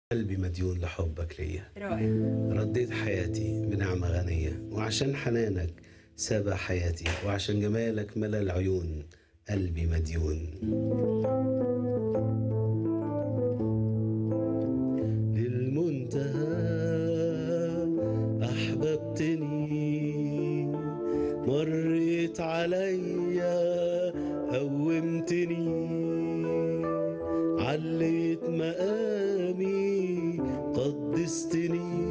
قلبي مديون لحبك ليا رائع رديت حياتي بنعمة غنية وعشان حنانك سابع حياتي وعشان جمالك ملا العيون قلبي مديون للمنتهى أحببتني مريت عليا قومتني عليت مقامي قدستني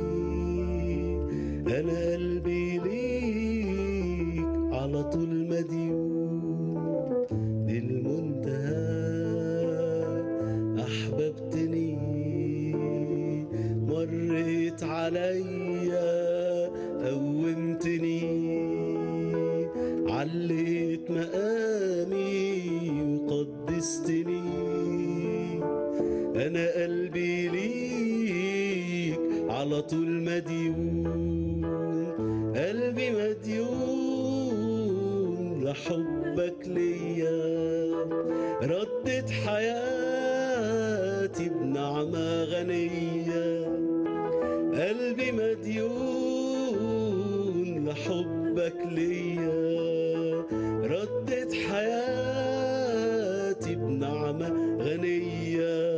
انا قلبي ليك على طول مديون للمنتهى احببتني مريت عليا قومتني عليت مقامي وقدستني انا قلبي ليك على طول مديون قلبي مديون لحبك ليا ردت حياتي بنعمة غنية قلبي مديون لحبك ليا ردت حياتي بنعمة غنية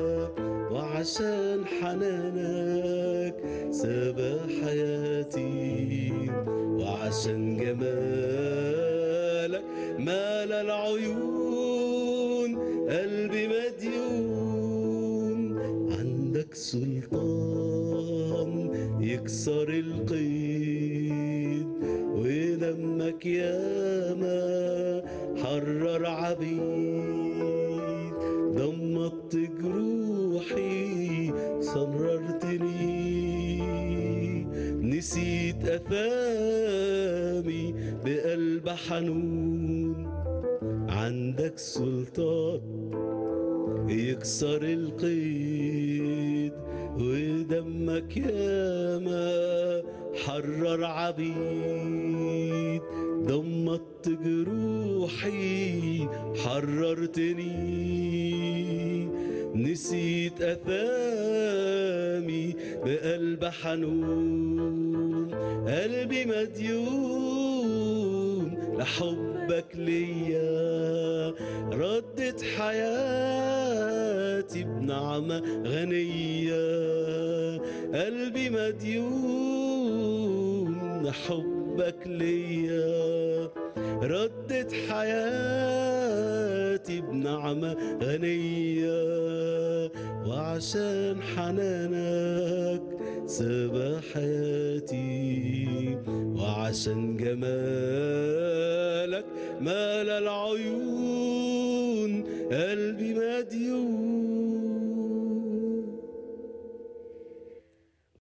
وعشان حنانك سابى حياتي وعشان جمالك مال العيون قلبي مديون عندك سلطان يكسر القيد ودمك ياما حرر عبيد ضمت جروحي سررتني نسيت أثامي بقلب حنون عندك سلطان يكسر القيد ودمك ياما حرر عبيد ضمت جروحي حررتني نسيت أثامي بقلب حنون قلبي مديون لحبك ليا ردت حياتي بنعمة غنية قلبي مديون لحبك ليا ردت حياتي بنعمة غنية وعشان حنانك سابى حياتي وعشان جمالك مال العيون قلبي مديون